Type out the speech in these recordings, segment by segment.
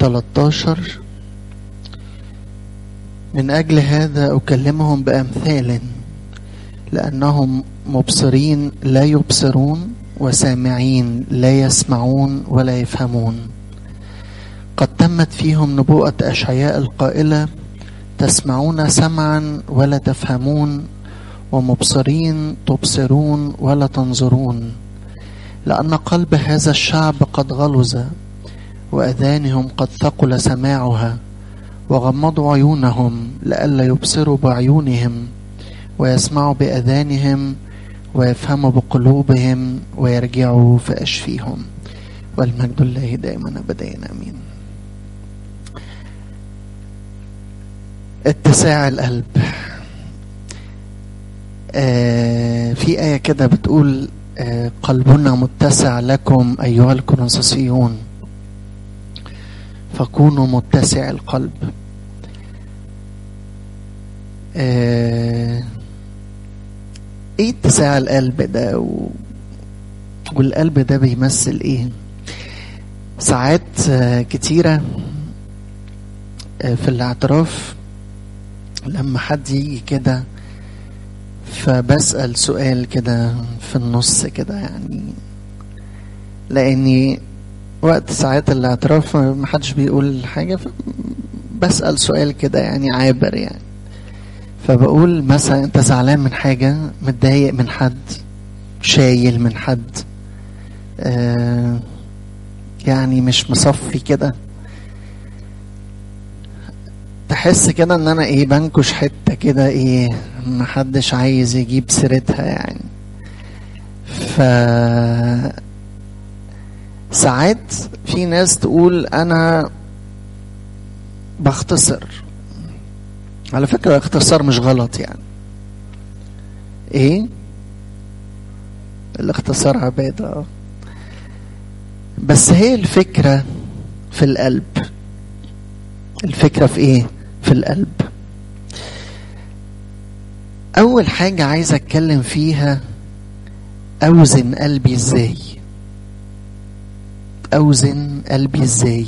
13 من أجل هذا أكلمهم بأمثال لأنهم مبصرين لا يبصرون وسامعين لا يسمعون ولا يفهمون قد تمت فيهم نبوءة أشعياء القائلة تسمعون سمعا ولا تفهمون ومبصرين تبصرون ولا تنظرون لأن قلب هذا الشعب قد غلظ وأذانهم قد ثقل سماعها وغمضوا عيونهم لئلا يبصروا بعيونهم ويسمعوا بأذانهم ويفهموا بقلوبهم ويرجعوا فأشفيهم والمجد الله دائما أبدا آمين اتساع القلب آه في آية كده بتقول آه قلبنا متسع لكم أيها الكورنثوسيون فكونوا متسع القلب آه ايه اتساع القلب ده و... والقلب ده بيمثل ايه ساعات آه كتيرة آه في الاعتراف لما حد يجي كده فبسأل سؤال كده في النص كده يعني لاني وقت ساعات الاعتراف محدش بيقول حاجة بسأل سؤال كده يعني عابر يعني فبقول مثلا انت زعلان من حاجة متضايق من حد شايل من حد آه يعني مش مصفي كده تحس كده ان انا ايه بنكش حتة كده ايه محدش عايز يجيب سيرتها يعني ف ساعات في ناس تقول انا بختصر على فكرة الاختصار مش غلط يعني ايه الاختصار عبادة بس هي الفكرة في القلب الفكرة في ايه في القلب اول حاجة عايز اتكلم فيها اوزن قلبي ازاي اوزن قلبي ازاي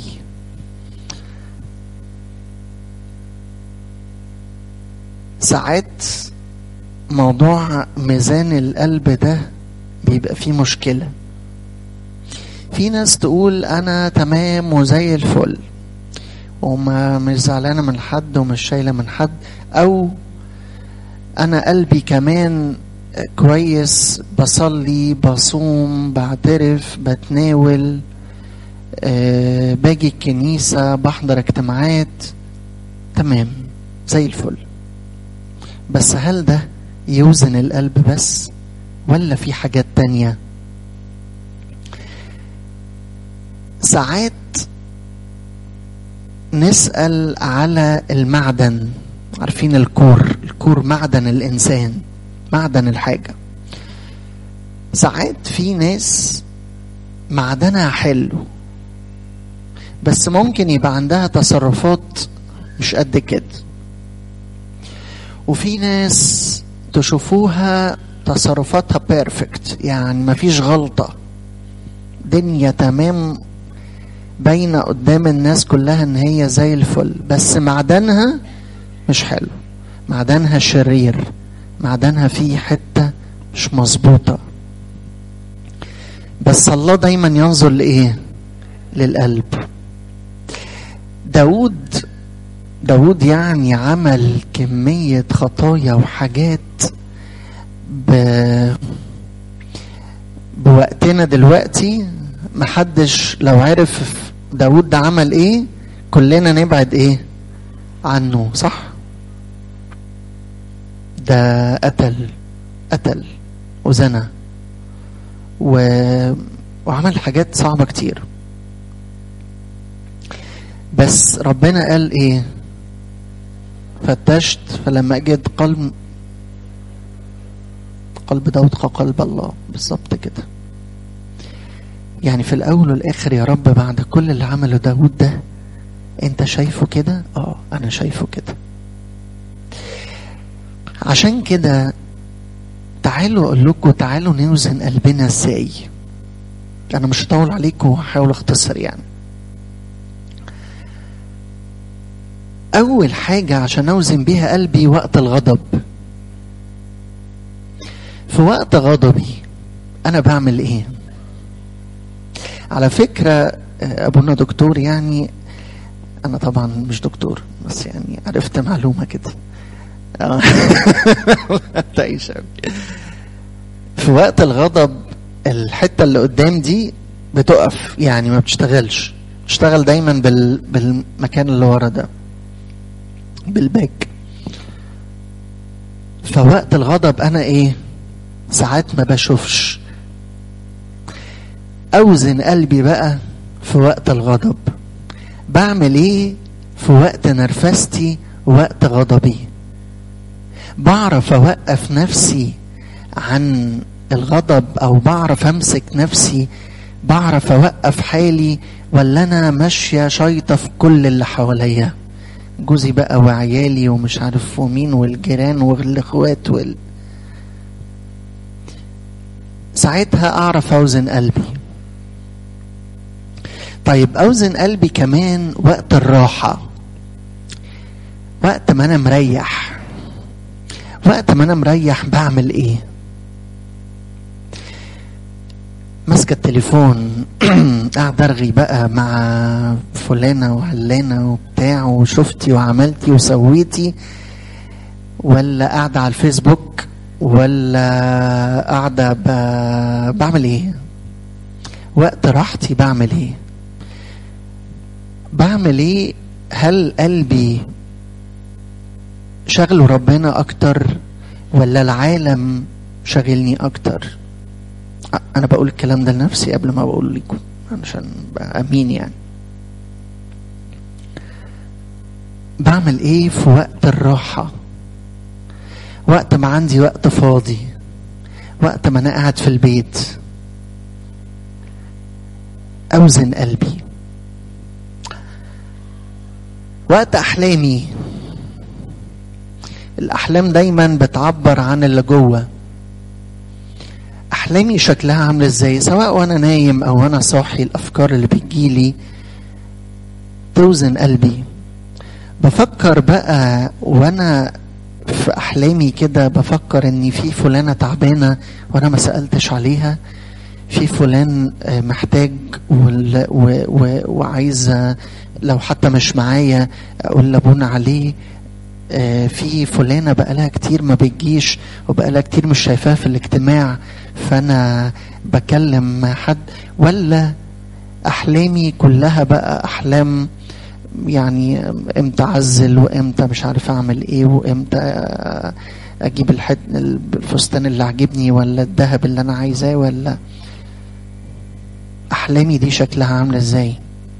ساعات موضوع ميزان القلب ده بيبقى فيه مشكلة في ناس تقول انا تمام وزي الفل وما مش زعلانة من حد ومش شايلة من حد او انا قلبي كمان كويس بصلي بصوم بعترف بتناول أه باجي الكنيسة بحضر اجتماعات تمام زي الفل بس هل ده يوزن القلب بس ولا في حاجات تانية ساعات نسأل على المعدن عارفين الكور الكور معدن الإنسان معدن الحاجة ساعات في ناس معدنها حلو بس ممكن يبقى عندها تصرفات مش قد كده وفي ناس تشوفوها تصرفاتها بيرفكت يعني مفيش غلطة دنيا تمام باينة قدام الناس كلها ان هي زي الفل بس معدنها مش حلو معدنها شرير معدنها فيه حتة مش مظبوطة بس الله دايما ينظر لإيه للقلب داود داود يعني عمل كمية خطايا وحاجات ب... بوقتنا دلوقتي محدش لو عرف داود ده عمل ايه كلنا نبعد ايه عنه صح ده قتل قتل وزنى و... وعمل حاجات صعبة كتير بس ربنا قال ايه فتشت فلما اجد قلب قلب داود كقلب الله بالظبط كده يعني في الاول والاخر يا رب بعد كل اللي عمله داود ده انت شايفه كده اه انا شايفه كده عشان كده تعالوا اقول لكم تعالوا نوزن قلبنا ازاي انا مش هطول عليكم وهحاول اختصر يعني اول حاجه عشان اوزن بيها قلبي وقت الغضب في وقت غضبي انا بعمل ايه على فكره ابونا دكتور يعني انا طبعا مش دكتور بس يعني عرفت معلومه كده تعيش في وقت الغضب الحته اللي قدام دي بتقف يعني ما بتشتغلش بتشتغل دايما بال... بالمكان اللي ورا ده بالباك فوقت الغضب انا ايه ساعات ما بشوفش اوزن قلبي بقى في وقت الغضب بعمل ايه في وقت نرفستي وقت غضبي بعرف اوقف نفسي عن الغضب او بعرف امسك نفسي بعرف اوقف حالي ولا انا ماشيه شايطه في كل اللي حواليا جوزي بقى وعيالي ومش عارف ومين والجيران والاخوات وال ساعتها اعرف اوزن قلبي طيب اوزن قلبي كمان وقت الراحه وقت ما انا مريح وقت ما انا مريح بعمل ايه ماسكه التليفون قاعد ارغي بقى مع فلانه وعلانه وبتاع وشفتي وعملتي وسويتي ولا قاعده على الفيسبوك ولا قاعده ب... بعمل ايه وقت راحتي بعمل ايه بعمل ايه هل قلبي شغله ربنا اكتر ولا العالم شغلني اكتر انا بقول الكلام ده لنفسي قبل ما بقول لكم عشان ابقى امين يعني بعمل ايه في وقت الراحه وقت ما عندي وقت فاضي وقت ما انا قاعد في البيت اوزن قلبي وقت احلامي الاحلام دايما بتعبر عن اللي جوه احلامي شكلها عامل ازاي سواء وانا نايم او وانا صاحي الافكار اللي بتجيلي توزن قلبي بفكر بقى وانا في احلامي كده بفكر ان في فلانه تعبانه وانا ما سالتش عليها في فلان محتاج وعايز لو حتى مش معايا اقول لابونا عليه في فلانه بقالها كتير ما بتجيش وبقالها كتير مش شايفاها في الاجتماع فانا بكلم حد ولا احلامي كلها بقى احلام يعني امتى اعزل وامتى مش عارف اعمل ايه وامتى اجيب الحد الفستان اللي عجبني ولا الذهب اللي انا عايزاه ولا احلامي دي شكلها عامله ازاي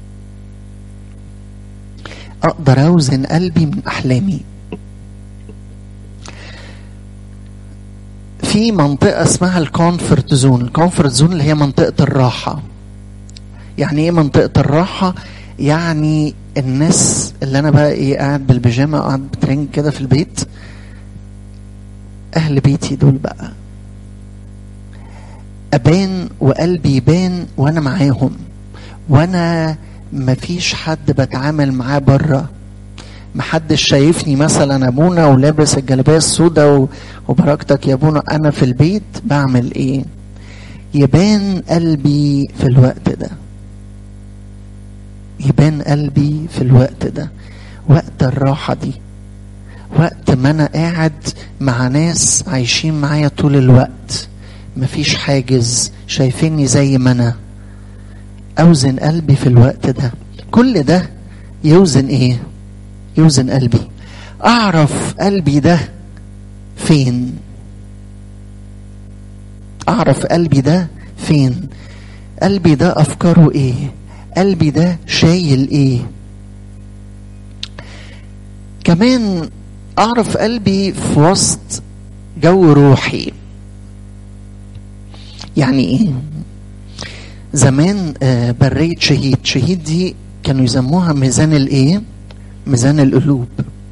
اقدر اوزن قلبي من احلامي في منطقه اسمها الكونفورت زون الكونفورت زون اللي هي منطقه الراحه يعني ايه منطقه الراحه يعني الناس اللي انا بقى ايه قاعد بالبيجامه قاعد بترنج كده في البيت اهل بيتي دول بقى ابان وقلبي يبان وانا معاهم وانا مفيش حد بتعامل معاه بره محدش شايفني مثلا ابونا ولابس الجلابيه السوداء وبركتك يا ابونا انا في البيت بعمل ايه يبان قلبي في الوقت ده يبان قلبي في الوقت ده وقت الراحه دي وقت ما انا قاعد مع ناس عايشين معايا طول الوقت مفيش حاجز شايفيني زي ما انا اوزن قلبي في الوقت ده كل ده يوزن ايه يوزن قلبي اعرف قلبي ده فين اعرف قلبي ده فين قلبي ده افكاره ايه قلبي ده شايل ايه كمان اعرف قلبي في وسط جو روحي يعني ايه زمان آه برية شهيد شهيد دي كانوا يسموها ميزان الايه ميزان القلوب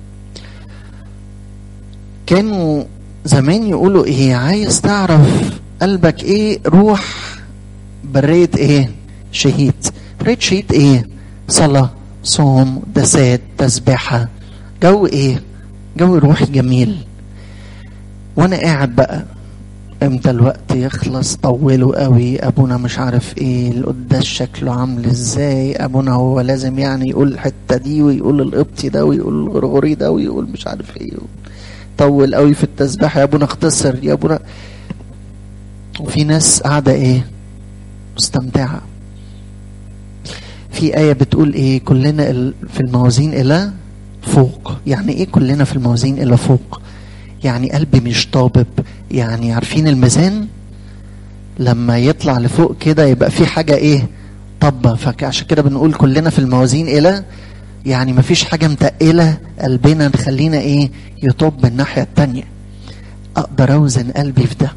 كانوا زمان يقولوا ايه عايز تعرف قلبك ايه روح برية ايه شهيد برية شهيد ايه صلاة صوم دسات تسبحة جو ايه جو روحي جميل وانا قاعد بقى امتى الوقت يخلص طولوا قوي ابونا مش عارف ايه القداس شكله عامل ازاي ابونا هو لازم يعني يقول الحته دي ويقول القبطي ده ويقول الغرغوري ده ويقول مش عارف ايه طول قوي في التسبيح يا ابونا اختصر يا ابونا وفي ناس قاعده ايه مستمتعه في آية بتقول إيه كلنا ال- في الموازين إلى فوق يعني إيه كلنا في الموازين إلى فوق يعني قلبي مش طابب يعني عارفين الميزان لما يطلع لفوق كده يبقى في حاجة إيه طبة فعشان كده بنقول كلنا في الموازين إلى يعني مفيش حاجة متقلة قلبنا نخلينا إيه يطب الناحية التانية أقدر أوزن قلبي في ده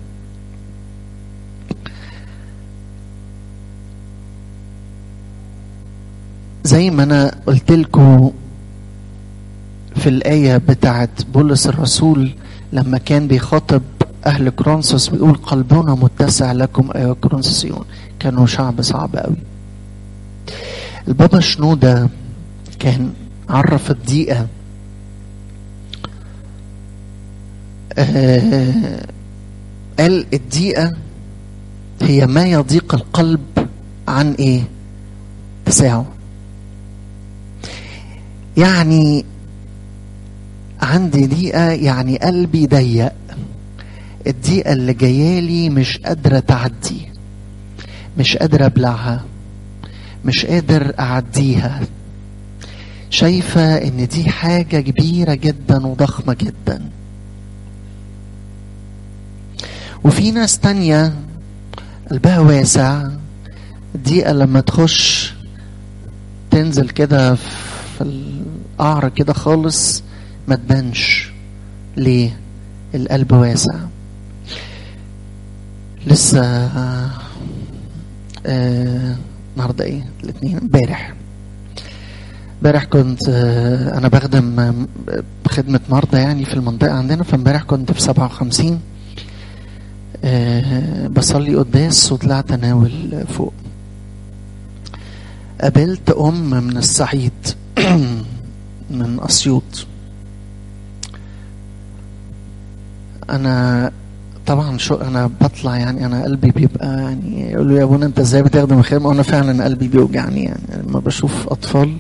زي ما انا قلت لكم في الآية بتاعت بولس الرسول لما كان بيخاطب أهل كرونسوس بيقول قلبنا متسع لكم أيها كرونسوسيون كانوا شعب صعب قوي البابا شنودة كان عرف الضيقة آه قال الضيقة هي ما يضيق القلب عن ايه تساعه يعني عندي ضيقة يعني قلبي ضيق الضيقة اللي جايالي مش قادرة تعدي مش قادرة ابلعها مش قادر اعديها شايفة ان دي حاجة كبيرة جدا وضخمة جدا وفي ناس تانية قلبها واسع الضيقة لما تخش تنزل كده في القعر كده خالص ما تبانش ليه القلب واسع لسه آه آه النهارده ايه الاثنين امبارح امبارح كنت آه انا بخدم آه، خدمة مرضى يعني في المنطقة عندنا فامبارح كنت في 57 آه بصلي قداس وطلعت اناول فوق قابلت ام من الصعيد من اسيوط انا طبعا شو انا بطلع يعني انا قلبي بيبقى يعني يقولوا يا ابونا انت ازاي بتخدم الخدمه وانا فعلا قلبي بيوجعني يعني لما بشوف اطفال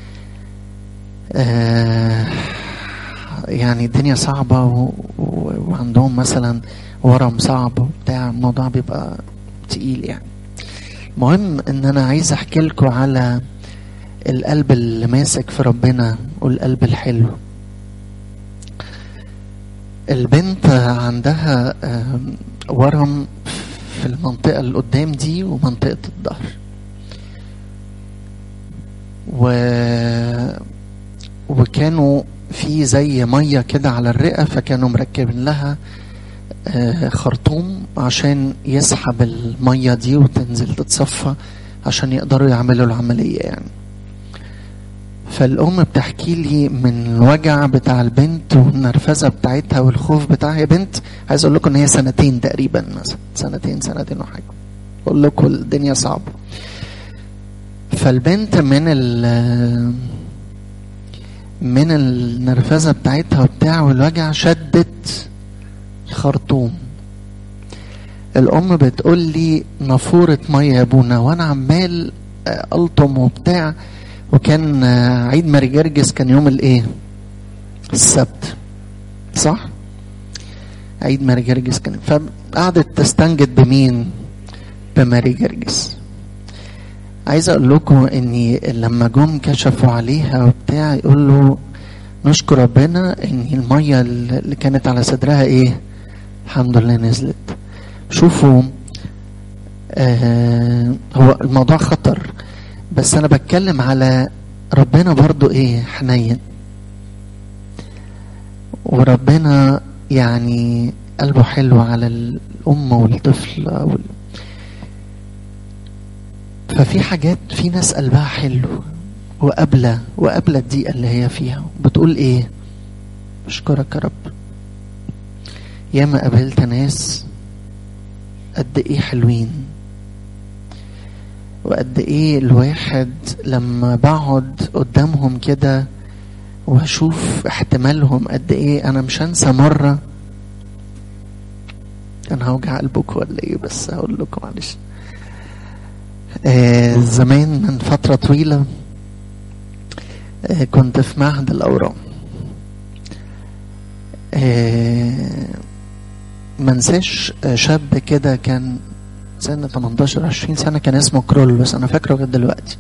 آه يعني الدنيا صعبه و... و... وعندهم مثلا ورم صعب وبتاع الموضوع بيبقى تقيل يعني المهم ان انا عايز احكي لكم على القلب اللي ماسك في ربنا والقلب الحلو البنت عندها آم، ورم في المنطقة اللي قدام دي ومنطقة الظهر و... وكانوا في زي مية كده على الرئة فكانوا مركبين لها آه، خرطوم عشان يسحب المية دي وتنزل تتصفى عشان يقدروا يعملوا العملية يعني فالأم بتحكي لي من الوجع بتاع البنت والنرفزة بتاعتها والخوف بتاعها هي بنت عايز أقول لكم إن هي سنتين تقريبا مثلا سنتين سنتين وحاجة أقول لكم الدنيا صعبة فالبنت من ال من النرفزة بتاعتها وبتاع والوجع شدت الخرطوم الأم بتقول لي نافورة مية يا ابونا وأنا عمال آه، ألطم وبتاع وكان آه، عيد ماري جرجس كان يوم الايه السبت صح عيد ماري جرجس كان فقعدت تستنجد بمين بماري جرجس عايز اقول لكم اني لما جم كشفوا عليها وبتاع يقول له نشكر ربنا ان الميه اللي كانت على صدرها ايه الحمد لله نزلت شوفوا آه هو الموضوع خطر بس انا بتكلم على ربنا برضو ايه حنين وربنا يعني قلبه حلو على الام والطفل أو ال... ففي حاجات في ناس قلبها حلو وقابلة وقابلة الضيقة اللي هي فيها بتقول ايه اشكرك يا رب ياما قابلت ناس قد ايه حلوين وقد ايه الواحد لما بقعد قدامهم كده واشوف احتمالهم قد ايه انا مش هنسى مره انا هوجع قلبكم ولا ايه بس هقول لكم معلش آه زمان من فتره طويله آه كنت في معهد الاورام آه منساش شاب كده كان سنة 18 20 سنة كان اسمه كرول بس أنا فاكره لغاية دلوقتي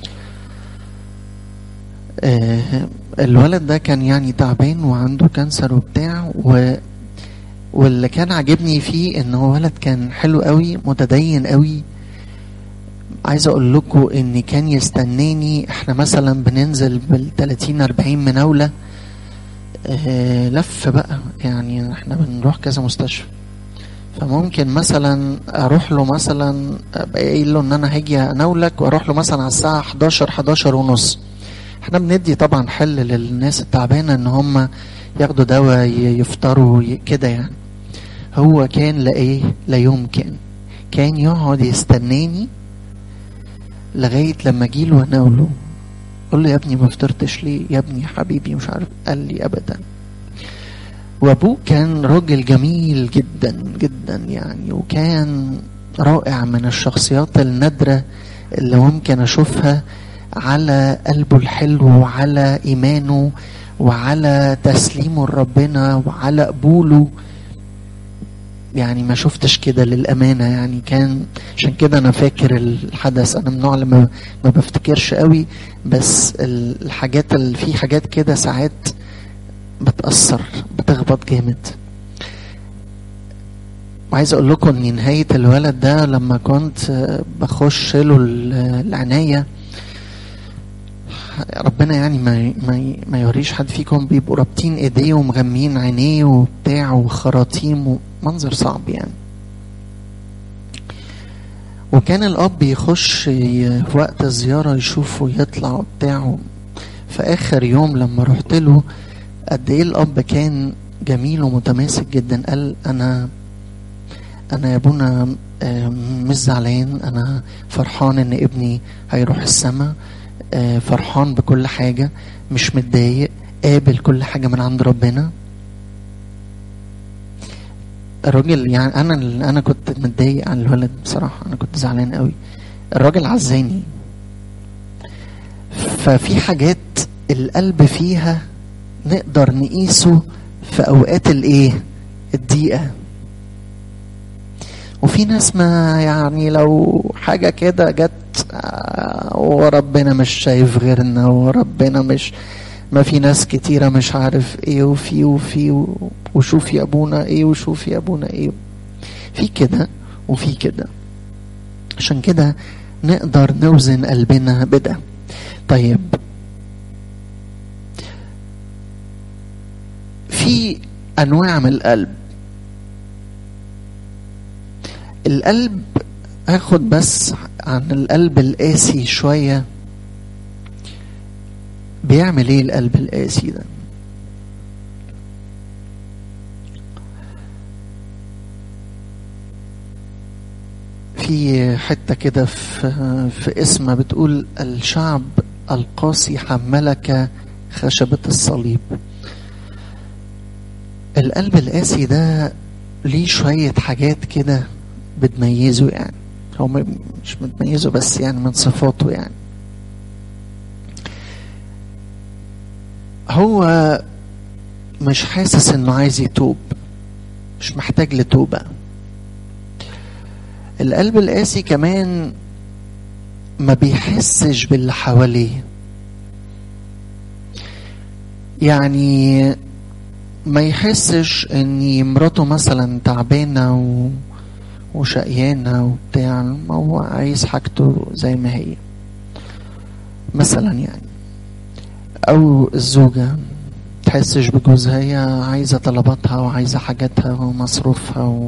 آه الولد ده كان يعني تعبان وعنده كانسر وبتاع و واللي كان عاجبني فيه ان هو ولد كان حلو قوي متدين قوي عايز اقول لكم ان كان يستناني احنا مثلا بننزل بال 30 40 مناوله آه لف بقى يعني احنا بنروح كذا مستشفى فممكن مثلا اروح له مثلا ابقى قايل له ان انا هاجي اناولك واروح له مثلا على الساعه 11 11 ونص احنا بندي طبعا حل للناس التعبانه ان هم ياخدوا دواء يفطروا كده يعني هو كان لا ايه لا يمكن كان يقعد يستناني لغايه لما اجيله واناوله قول له يا ابني ما فطرتش ليه يا ابني حبيبي مش عارف قال لي ابدا وابوه كان راجل جميل جدا جدا يعني وكان رائع من الشخصيات النادرة اللي ممكن اشوفها على قلبه الحلو وعلى ايمانه وعلى تسليمه لربنا وعلى قبوله يعني ما شفتش كده للأمانة يعني كان عشان كده أنا فاكر الحدث أنا من النوع اللي ما, ما بفتكرش قوي بس الحاجات اللي في حاجات كده ساعات بتأثر بتخبط جامد وعايز اقول لكم ان نهاية الولد ده لما كنت بخش له العناية ربنا يعني ما ما ما يوريش حد فيكم بيبقوا رابطين ايديه ومغميين عينيه وبتاع وخراطيم ومنظر صعب يعني وكان الاب يخش في وقت الزياره يشوفه يطلع وبتاع في اخر يوم لما رحت له قد ايه الاب كان جميل ومتماسك جدا قال انا انا يا ابونا مش زعلان انا فرحان ان ابني هيروح السما فرحان بكل حاجة مش متضايق قابل كل حاجة من عند ربنا الراجل يعني انا انا كنت متضايق عن الولد بصراحة انا كنت زعلان قوي الراجل عزاني ففي حاجات القلب فيها نقدر نقيسه في اوقات الايه الضيقه وفي ناس ما يعني لو حاجه كده جت وربنا مش شايف غيرنا وربنا مش ما في ناس كتيرة مش عارف ايه وفي وفي وشوف يا ابونا ايه وشوف يا ابونا ايه في كده وفي كده عشان كده نقدر نوزن قلبنا بده طيب في انواع من القلب القلب هاخد بس عن القلب القاسي شوية بيعمل ايه القلب القاسي ده في حتة كده في, في اسمها بتقول الشعب القاسي حملك خشبة الصليب القلب القاسي ده ليه شوية حاجات كده بتميزه يعني هو مش بتميزه بس يعني من صفاته يعني هو مش حاسس انه عايز يتوب مش محتاج لتوبة القلب القاسي كمان ما بيحسش باللي حواليه يعني ما يحسش ان مراته مثلا تعبانه و... وشقيانه وبتاع هو عايز حاجته زي ما هي مثلا يعني او الزوجه تحسش بجوزها هي عايزه طلباتها وعايزه حاجاتها ومصروفها و...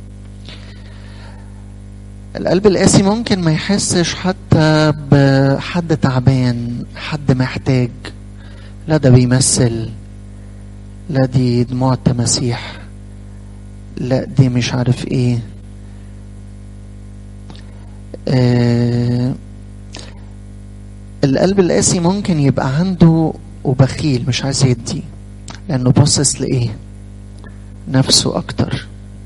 القلب القاسي ممكن ما يحسش حتى بحد تعبان حد محتاج لا ده بيمثل لا دي دموع التماسيح لا دي مش عارف ايه آه القلب القاسي ممكن يبقى عنده وبخيل مش عايز يدي لانه باصص لايه نفسه اكتر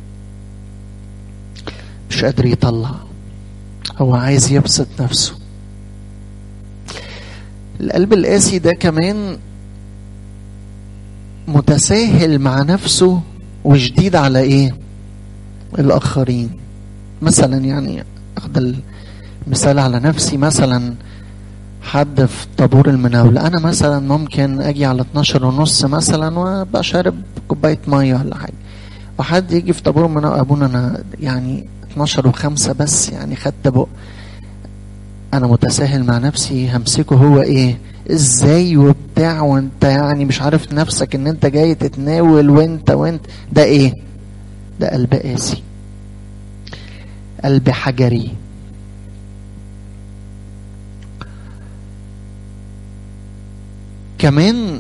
مش قادر يطلع هو عايز يبسط نفسه القلب القاسي ده كمان متساهل مع نفسه وشديد على ايه الاخرين مثلا يعني اخد المثال على نفسي مثلا حد في طابور المناولة أنا مثلا ممكن أجي على 12 ونص مثلا وأبقى شارب كوباية مية ولا حاجة وحد يجي في طابور المناولة أبونا أنا يعني 12 وخمسة بس يعني خدت بق أنا متساهل مع نفسي همسكه هو إيه ازاي وبتاع وانت يعني مش عارف نفسك ان انت جاي تتناول وانت وانت ده ايه ده قلب قاسي قلب حجري كمان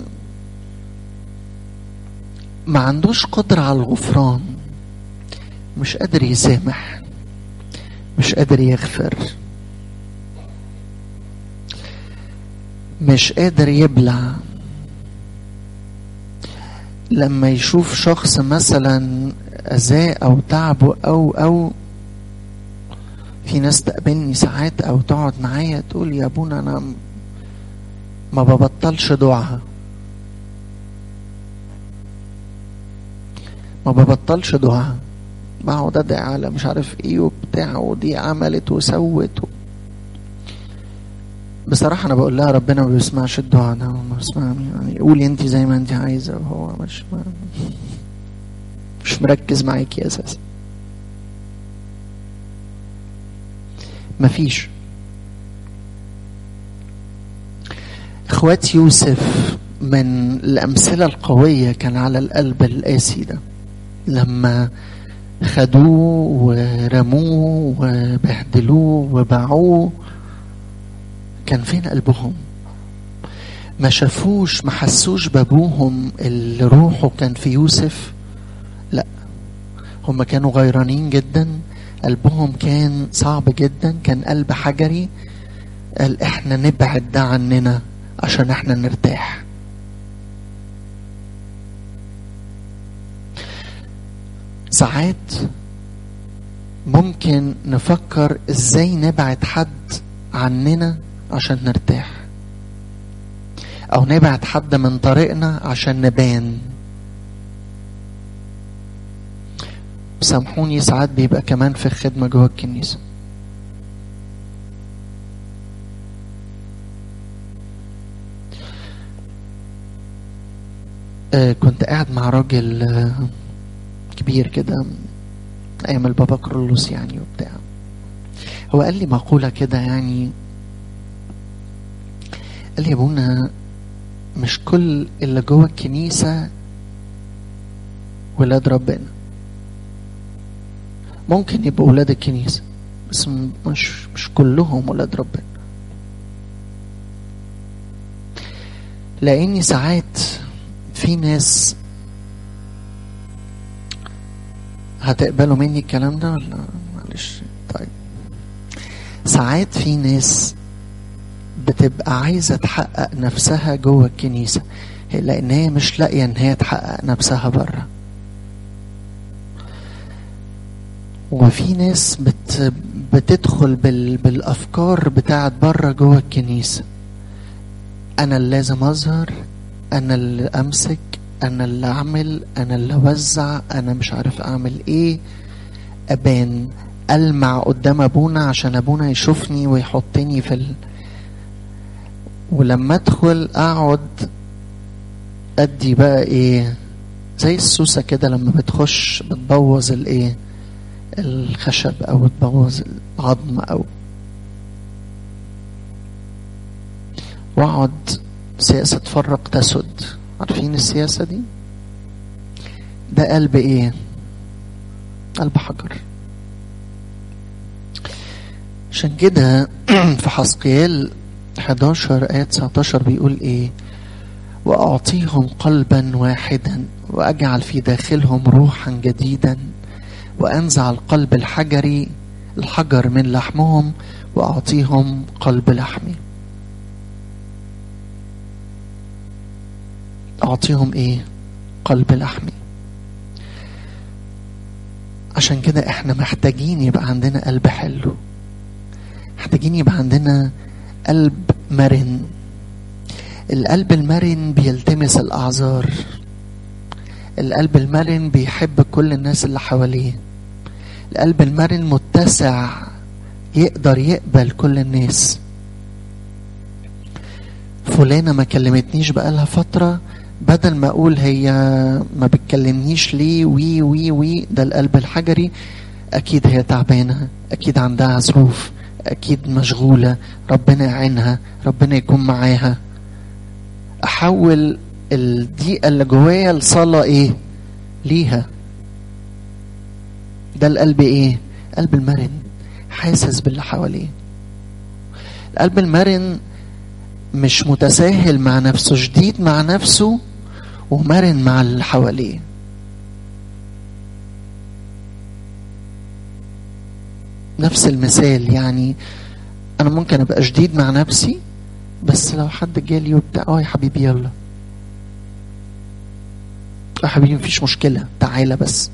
ما عندوش قدرة على الغفران مش قادر يسامح مش قادر يغفر مش قادر يبلع لما يشوف شخص مثلا أذاه أو تعبه أو أو في ناس تقابلني ساعات أو تقعد معايا تقول يا أبونا أنا ما ببطلش دعاء ما ببطلش دعاء بقعد ادعي على مش عارف ايه وبتاع ودي عملت وسوت و... بصراحة أنا بقول لها ربنا ما بيسمعش الدعاء ده ما بيسمع يعني قولي أنت زي ما أنت عايزة وهو مش ما مش مركز معاكي أساسا مفيش اخوات يوسف من الامثله القويه كان على القلب القاسي ده لما خدوه ورموه وبهدلوه وباعوه كان فين قلبهم ما شافوش ما حسوش بابوهم اللي روحه كان في يوسف لا هم كانوا غيرانين جدا قلبهم كان صعب جدا كان قلب حجري قال احنا نبعد ده عننا عشان احنا نرتاح ساعات ممكن نفكر ازاي نبعد حد عننا عشان نرتاح او نبعد حد من طريقنا عشان نبان سامحوني ساعات بيبقى كمان في الخدمة جوه الكنيسة آه كنت قاعد مع راجل آه كبير كده ايام البابا كرولوس يعني وبتاع هو قال لي مقولة كده يعني قال لي يا ابونا مش كل اللي جوه الكنيسة ولاد ربنا ممكن يبقوا ولاد الكنيسة بس مش مش كلهم ولاد ربنا لاني ساعات في ناس هتقبلوا مني الكلام ده ولا معلش طيب ساعات في ناس بتبقى عايزة تحقق نفسها جوه الكنيسة لأن هي مش لاقية إن هي تحقق نفسها بره وفي ناس بت بتدخل بال بالأفكار بتاعت بره جوه الكنيسة أنا اللي لازم أظهر أنا اللي أمسك أنا اللي أعمل أنا اللي أوزع أنا مش عارف أعمل إيه أبان ألمع قدام أبونا عشان أبونا يشوفني ويحطني في ال... ولما أدخل أقعد أدي بقى إيه زي السوسة كده لما بتخش بتبوظ الإيه الخشب أو تبوظ العظم أو وأقعد سياسة تفرق تسد عارفين السياسة دي ده قلب ايه قلب حجر عشان كده في حسقيال 11 آية 19 بيقول ايه وأعطيهم قلبا واحدا وأجعل في داخلهم روحا جديدا وأنزع القلب الحجري الحجر من لحمهم وأعطيهم قلب لحمي اعطيهم ايه قلب لحمي عشان كده احنا محتاجين يبقى عندنا قلب حلو محتاجين يبقى عندنا قلب مرن القلب المرن بيلتمس الاعذار القلب المرن بيحب كل الناس اللي حواليه القلب المرن متسع يقدر يقبل كل الناس فلانة ما كلمتنيش بقالها فترة بدل ما اقول هي ما بتكلمنيش ليه وي وي وي ده القلب الحجري اكيد هي تعبانة اكيد عندها ظروف اكيد مشغولة ربنا يعينها ربنا يكون معاها احول الضيقة اللي جوايا لصلاة ايه ليها ده القلب ايه قلب المرن حاسس باللي حواليه القلب المرن مش متساهل مع نفسه شديد مع نفسه ومرن مع اللي حواليه نفس المثال يعني انا ممكن ابقى شديد مع نفسي بس لو حد جالي وبتاع اه يا حبيبي يلا يا حبيبي مفيش مشكلة تعالى بس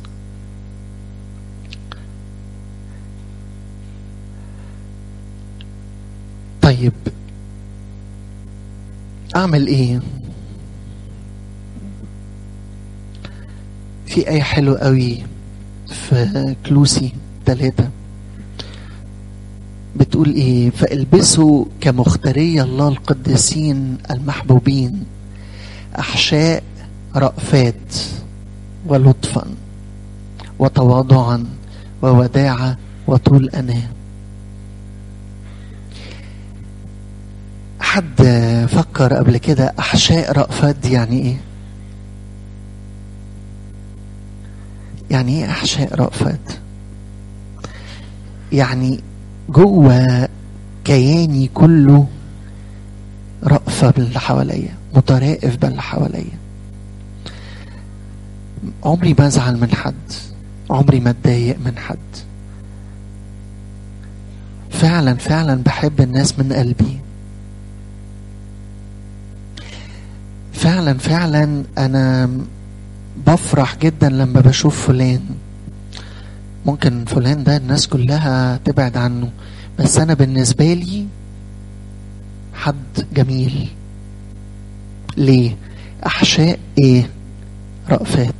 طيب اعمل ايه في ايه حلوة قوي في كلوسي ثلاثة بتقول ايه فالبسوا كمختاري الله القديسين المحبوبين احشاء رأفات ولطفا وتواضعا ووداعة وطول أناه حد فكر قبل كده أحشاء رأفات دي يعني إيه؟ يعني إيه أحشاء رأفات؟ يعني جوه كياني كله رأفة باللي حواليا مترائف باللي حواليا عمري ما ازعل من حد عمري ما اتضايق من حد فعلا فعلا بحب الناس من قلبي فعلا فعلا انا بفرح جدا لما بشوف فلان ممكن فلان ده الناس كلها تبعد عنه بس انا بالنسبه لي حد جميل ليه احشاء ايه رأفات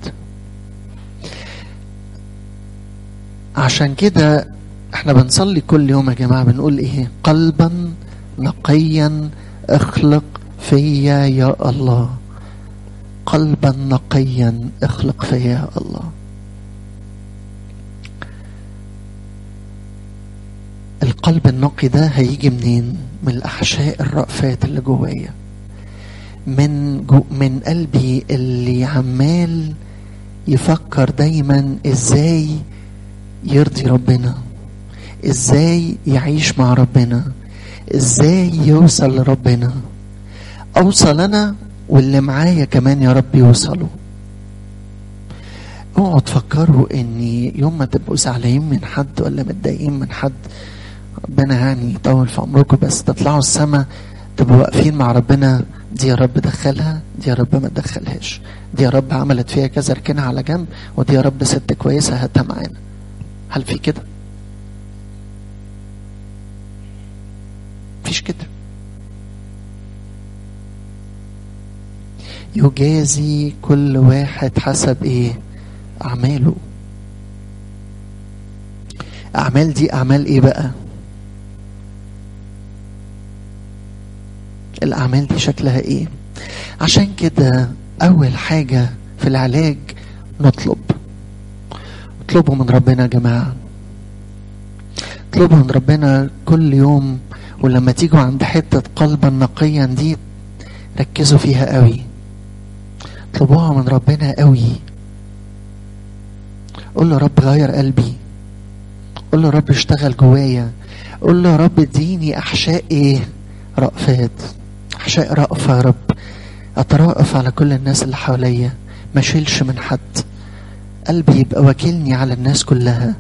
عشان كده احنا بنصلي كل يوم يا جماعة بنقول ايه قلبا نقيا اخلق فيا يا الله قلبا نقيا اخلق فيا يا الله القلب النقي ده هيجي منين من الاحشاء الرأفات اللي جوايا من جو من قلبي اللي عمال يفكر دايما ازاي يرضي ربنا ازاي يعيش مع ربنا ازاي يوصل لربنا اوصل انا واللي معايا كمان يا رب يوصلوا اوعوا تفكروا ان يوم ما تبقوا زعلانين من حد ولا متضايقين من حد ربنا يعني يطول في عمركم بس تطلعوا السما تبقوا واقفين مع ربنا دي يا رب دخلها دي يا رب ما تدخلهاش دي يا رب عملت فيها كذا اركنها على جنب ودي يا رب ست كويسه هاتها معانا هل في كده مفيش كده يجازي كل واحد حسب ايه اعماله اعمال دي اعمال ايه بقى الاعمال دي شكلها ايه عشان كده اول حاجه في العلاج نطلب اطلبوا من ربنا يا جماعه اطلبوا من ربنا كل يوم ولما تيجوا عند حته قلبا نقيا دي ركزوا فيها قوي اطلبوها من ربنا قوي قول له رب غير قلبي قول له رب اشتغل جوايا قول له يا رب اديني احشاء ايه رأفات احشاء رأفة يا رب اترأف على كل الناس اللي حواليا ما شيلش من حد قلبي يبقى واكلني على الناس كلها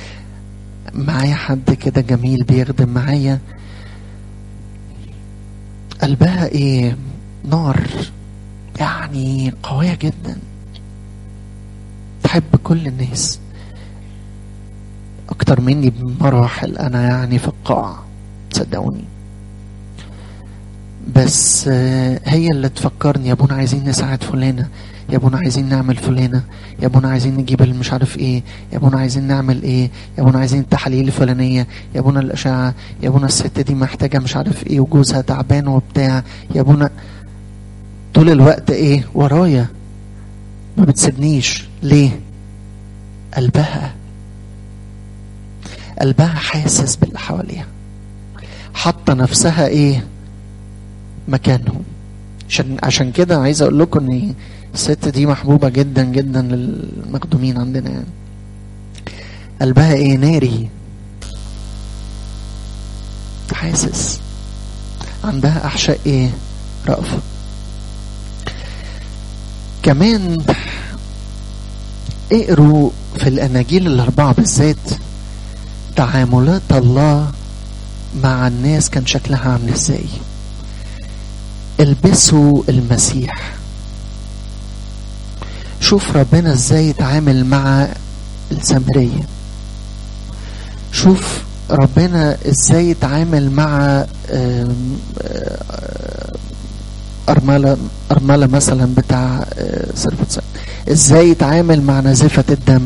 معايا حد كده جميل بيخدم معايا قلبها ايه نار يعني قوية جدا تحب كل الناس اكتر مني بمراحل انا يعني في القاع صدقوني بس هي اللي تفكرني يا ابونا عايزين نساعد فلانة يا ابونا عايزين نعمل فلانة يا ابونا عايزين نجيب مش عارف ايه يا ابونا عايزين نعمل ايه يا ابونا عايزين التحاليل الفلانية يا ابونا الاشعة يا ابونا الست دي محتاجة مش عارف ايه وجوزها تعبان وبتاع يا ابونا طول الوقت ايه ورايا ما بتسيبنيش ليه قلبها قلبها حاسس باللي حواليها حاطه نفسها ايه مكانهم عشان عشان كده عايز اقول لكم ان الست دي محبوبه جدا جدا للمخدومين عندنا يعني قلبها ايه ناري حاسس عندها احشاء ايه رأفة كمان اقروا في الاناجيل الاربعه بالذات تعاملات الله مع الناس كان شكلها عامل ازاي البسوا المسيح شوف ربنا ازاي يتعامل مع السامرية شوف ربنا ازاي يتعامل مع أرملة أرملة مثلا بتاع سرفت ازاي يتعامل مع نزفة الدم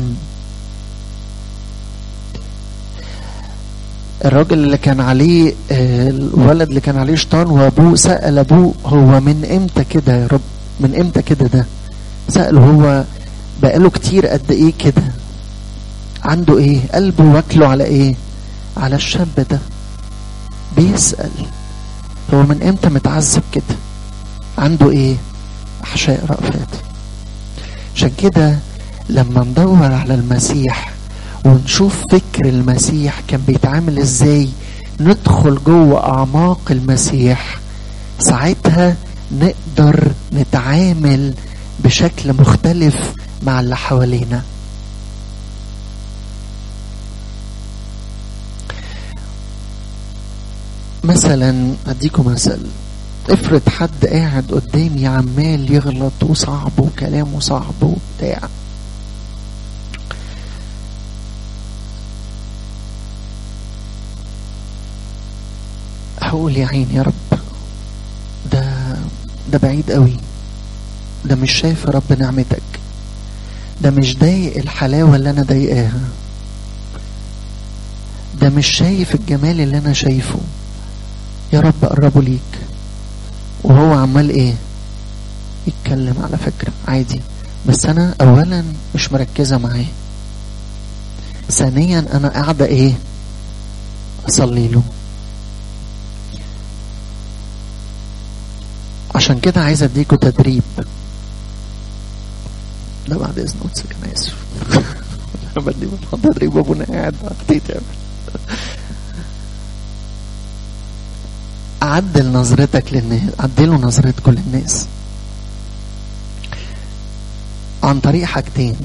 الراجل اللي كان عليه الولد اللي كان عليه شيطان وابوه سأل ابوه هو من امتى كده يا رب من امتى كده ده سأله هو بقاله كتير قد ايه كده عنده ايه قلبه واكله على ايه على الشاب ده بيسأل هو من امتى متعذب كده عنده ايه احشاء رأفات عشان كده لما ندور على المسيح ونشوف فكر المسيح كان بيتعامل ازاي ندخل جوه اعماق المسيح ساعتها نقدر نتعامل بشكل مختلف مع اللي حوالينا مثلا اديكم مثل افرض حد قاعد قدامي عمال يغلط وصعب وكلامه صعب وبتاع هقول يا عيني يا رب ده ده بعيد قوي ده مش شايف يا رب نعمتك ده مش ضايق الحلاوة اللي أنا ضايقاها ده مش شايف الجمال اللي أنا شايفه يا رب قربه ليك وهو عمال إيه يتكلم على فكرة عادي بس أنا أولا مش مركزة معاه ثانيا أنا قاعدة إيه أصلي له عشان كده عايز اديكوا تدريب ده بعد اذن قدسك انا اسف انا بدي تدريب ابونا قاعد تعمل عدل نظرتك للناس عدلوا نظرتكم للناس عن طريق حاجتين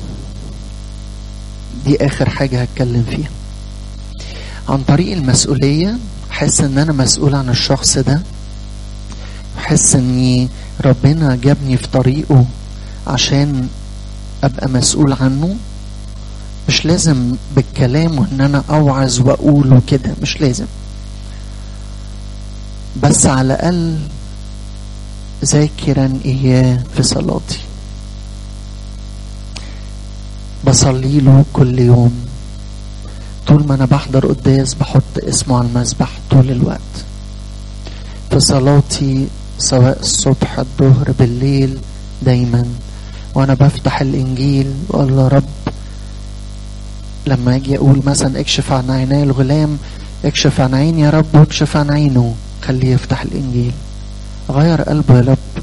دي اخر حاجة هتكلم فيها عن طريق المسؤولية حس ان انا مسؤول عن الشخص ده احس اني ربنا جابني في طريقه عشان ابقى مسؤول عنه مش لازم بالكلام وان انا اوعظ واقول وكده مش لازم بس على الاقل ذاكرا اياه في صلاتي بصلي له كل يوم طول ما انا بحضر قداس بحط اسمه على المسبح طول الوقت في صلاتي سواء الصبح الظهر بالليل دايما وانا بفتح الانجيل واقول له رب لما اجي اقول مثلا اكشف عن عيني الغلام اكشف عن عيني يا رب واكشف عن عينه خليه يفتح الانجيل غير قلبه يا رب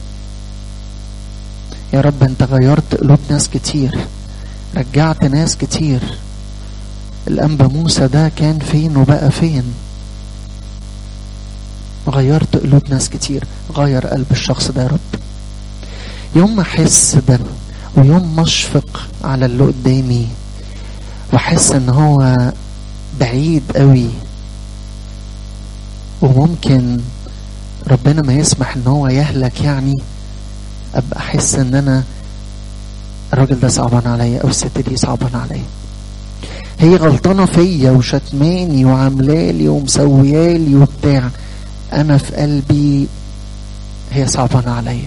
يا رب انت غيرت قلوب ناس كتير رجعت ناس كتير الانبا موسى ده كان فين وبقى فين غيرت قلوب ناس كتير غير قلب الشخص ده يا رب يوم ما احس ده ويوم ما اشفق على اللي قدامي واحس ان هو بعيد قوي وممكن ربنا ما يسمح ان هو يهلك يعني ابقى احس ان انا الراجل ده صعبان عليا او الست دي صعبان عليا هي غلطانة فيا وشتماني وعاملالي ومسويالي وبتاع انا في قلبي هي صعبانة عليا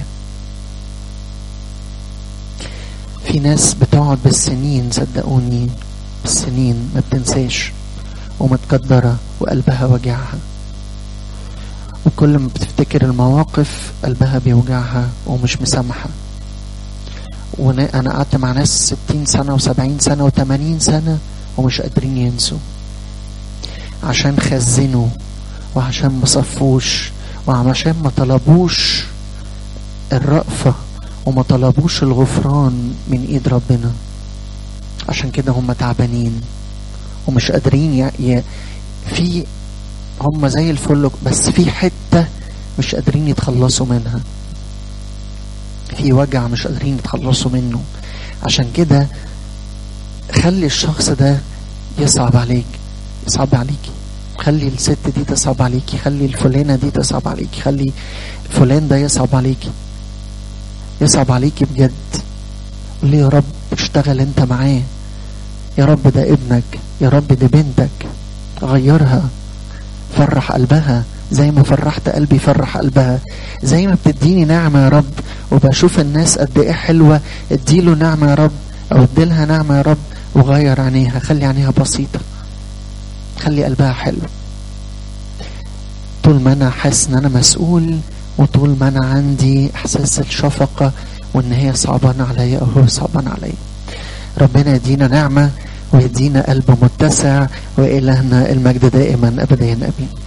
في ناس بتقعد بالسنين صدقوني بالسنين ما بتنساش ومتقدرة وقلبها وجعها وكل ما بتفتكر المواقف قلبها بيوجعها ومش مسامحة وانا قعدت مع ناس ستين سنة وسبعين سنة وتمانين سنة ومش قادرين ينسوا عشان خزنوا وعشان مصفوش وعشان ما طلبوش الرأفة وما طلبوش الغفران من ايد ربنا عشان كده هم تعبانين ومش قادرين ي... ي... في هم زي الفل بس في حتة مش قادرين يتخلصوا منها في وجع مش قادرين يتخلصوا منه عشان كده خلي الشخص ده يصعب عليك يصعب عليكي خلي الست دي تصعب عليكي خلي الفلانة دي تصعب عليكي خلي فلان ده يصعب عليكي يصعب عليكي بجد قول لي يا رب اشتغل انت معاه يا رب ده ابنك يا رب ده بنتك غيرها فرح قلبها زي ما فرحت قلبي فرح قلبها زي ما بتديني نعمة يا رب وبشوف الناس قد ايه حلوة اديله نعمة يا رب او اديلها نعمة يا رب وغير عينيها خلي عينيها بسيطة خلي قلبها حلو طول ما انا حاسس ان انا مسؤول وطول ما انا عندي احساس الشفقة وان هي صعبانة عليا او هو صعبان عليا ربنا يدينا نعمة ويدينا قلب متسع وإلهنا المجد دائما أبدا أمين